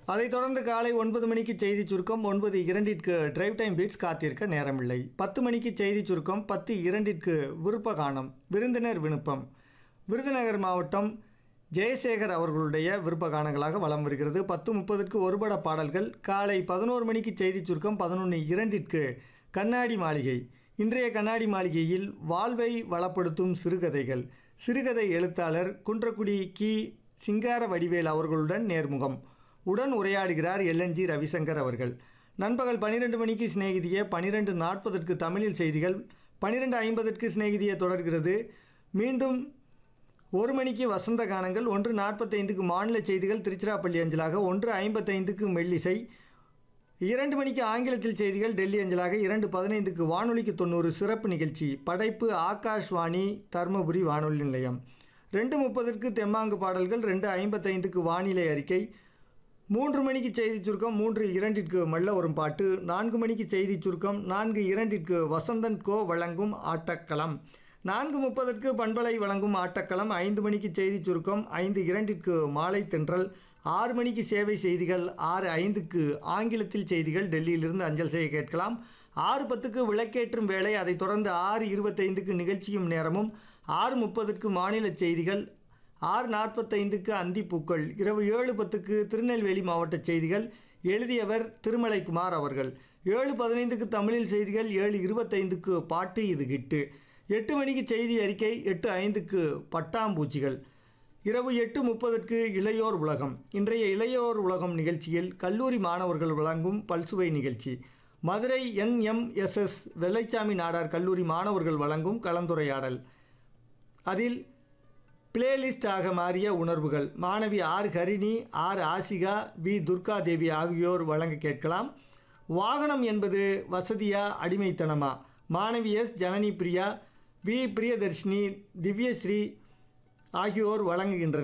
அதைத் தொடர்ந்து காலை ஒன்பது மணிக்கு செய்தி சுருக்கம் ஒன்பது இரண்டிற்கு டிரைவ் டைம் பீட்ஸ் காத்திருக்க நேரமில்லை பத்து மணிக்கு செய்தி சுருக்கம் பத்து இரண்டிற்கு விருப்ப கானம் விருந்தினர் விண்ணப்பம் விருதுநகர் மாவட்டம் ஜெயசேகர் அவர்களுடைய விருப்ப கானங்களாக வலம் வருகிறது பத்து முப்பதுக்கு ஒருபட பாடல்கள் காலை பதினோரு மணிக்கு செய்தி சுருக்கம் பதினொன்று இரண்டிற்கு கண்ணாடி மாளிகை இன்றைய கண்ணாடி மாளிகையில் வாழ்வை வளப்படுத்தும் சிறுகதைகள் சிறுகதை எழுத்தாளர் குன்றக்குடி கி சிங்கார வடிவேல் அவர்களுடன் நேர்முகம் உடன் உரையாடுகிறார் எல்என்ஜி ரவிசங்கர் அவர்கள் நண்பகல் பன்னிரெண்டு மணிக்கு சிநேகிதிய பன்னிரெண்டு நாற்பதற்கு தமிழில் செய்திகள் பன்னிரெண்டு ஐம்பதற்கு சிநேகிதிய தொடர்கிறது மீண்டும் ஒரு மணிக்கு வசந்த கானங்கள் ஒன்று நாற்பத்தைந்துக்கு மாநில செய்திகள் திருச்சிராப்பள்ளி அஞ்சலாக ஒன்று ஐம்பத்தைந்துக்கு மெல்லிசை இரண்டு மணிக்கு ஆங்கிலத்தில் செய்திகள் டெல்லி அஞ்சலாக இரண்டு பதினைந்துக்கு வானொலிக்கு தொண்ணூறு சிறப்பு நிகழ்ச்சி படைப்பு ஆகாஷ்வாணி தருமபுரி வானொலி நிலையம் ரெண்டு முப்பதற்கு தெம்மாங்கு பாடல்கள் ரெண்டு ஐம்பத்தைந்துக்கு வானிலை அறிக்கை மூன்று மணிக்கு செய்தி சுருக்கம் மூன்று இரண்டிற்கு மெல்ல வரும் பாட்டு நான்கு மணிக்கு செய்தி சுருக்கம் நான்கு இரண்டிற்கு வசந்தன் கோ வழங்கும் ஆட்டக்களம் நான்கு முப்பதற்கு பண்பலை வழங்கும் ஆட்டக்களம் ஐந்து மணிக்கு செய்தி சுருக்கம் ஐந்து இரண்டிற்கு மாலை தென்றல் ஆறு மணிக்கு சேவை செய்திகள் ஆறு ஐந்துக்கு ஆங்கிலத்தில் செய்திகள் டெல்லியிலிருந்து அஞ்சல் செய்ய கேட்கலாம் ஆறு பத்துக்கு விளக்கேற்றும் வேலை அதைத் தொடர்ந்து ஆறு இருபத்தைந்துக்கு நிகழ்ச்சியும் நேரமும் ஆறு முப்பதுக்கு மாநில செய்திகள் ஆறு நாற்பத்தைந்துக்கு அந்திப்பூக்கள் இரவு ஏழு பத்துக்கு திருநெல்வேலி மாவட்ட செய்திகள் எழுதியவர் திருமலைக்குமார் அவர்கள் ஏழு பதினைந்துக்கு தமிழில் செய்திகள் ஏழு இருபத்தைந்துக்கு பாட்டு இது கிட்டு எட்டு மணிக்கு செய்தி அறிக்கை எட்டு ஐந்துக்கு பட்டாம்பூச்சிகள் இரவு எட்டு முப்பதுக்கு இளையோர் உலகம் இன்றைய இளையோர் உலகம் நிகழ்ச்சியில் கல்லூரி மாணவர்கள் வழங்கும் பல்சுவை நிகழ்ச்சி மதுரை என்எம்எஸ்எஸ் வெள்ளைச்சாமி நாடார் கல்லூரி மாணவர்கள் வழங்கும் கலந்துரையாடல் அதில் பிளேலிஸ்ட் ஆக மாறிய உணர்வுகள் மாணவி R Harini R Asika V Durga Devi ஆகியோர் வழங்க கேட்கலாம் வாகனம் என்பது வசதியா அடிமைத்தனமா மாணவி எஸ் ஜனனி பிரியா வி பிரியதர்ஷினி திவ்யஸ்ரீ ஆகியோர் வழங்குகின்றனர்